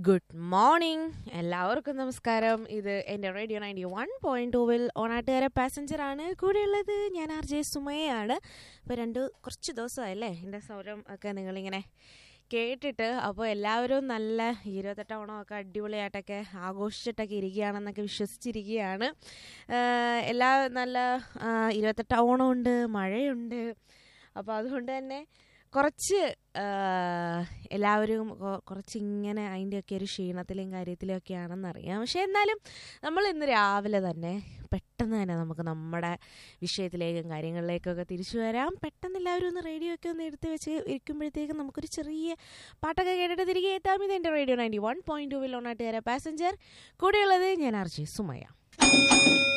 good morning എല്ലാവർക്കും നമസ്കാരം ഇത് എൻ്റെ റേഡിയോ നയൻറ്റി വൺ പോയിൻറ്റ് ടൂവിൽ ഓണാട്ടുകാര പാസഞ്ചർ ആണ് കൂടെയുള്ളത് ഞാൻ ആർ ജെ സുമയാണ് ഇപ്പോൾ രണ്ട് കുറച്ച് ദിവസമായല്ലേ എൻ്റെ സ്വരം ഒക്കെ നിങ്ങളിങ്ങനെ കേട്ടിട്ട് അപ്പോൾ എല്ലാവരും നല്ല ഇരുപത്തെട്ടാം ഓണമൊക്കെ അടിപൊളിയായിട്ടൊക്കെ ആഘോഷിച്ചിട്ടൊക്കെ ഇരിക്കുകയാണെന്നൊക്കെ വിശ്വസിച്ചിരിക്കുകയാണ് ആഹ് എല്ലാ നല്ല ആഹ് ഇരുപത്തെട്ടാം ഓണമുണ്ട് മഴയുണ്ട് അപ്പോൾ അതുകൊണ്ട് തന്നെ കുറച്ച് ആഹ് എല്ലാവരും കൊ- കുറച്ചിങ്ങനെ അതിൻ്റെയൊക്കെ ഒരു ക്ഷീണത്തിലും കാര്യത്തിലും ഒക്കെ ആണെന്നറിയാം പക്ഷേ എന്നാലും നമ്മൾ ഇന്ന് രാവിലെ തന്നെ പെട്ടെന്ന് തന്നെ നമുക്ക് നമ്മുടെ വിഷയത്തിലേക്കും കാര്യങ്ങളിലേക്കൊക്കെ തിരിച്ചു വരാം പെട്ടെന്ന് എല്ലാവരും ഒന്ന് റേഡിയോ ഒക്കെ ഒന്ന് എടുത്ത് വെച്ച് ഇരിക്കുമ്പോഴത്തേക്കും നമുക്കൊരു ചെറിയ പാട്ടൊക്കെ കേട്ടിട്ട് തിരികെ എത്താം ഇത് എൻ്റെ radio ninety one point two വിൽ ഓണാട്ടുകാര പാസഞ്ചർ കൂടെയുള്ളത് ഞാൻ ആർജി സുമയ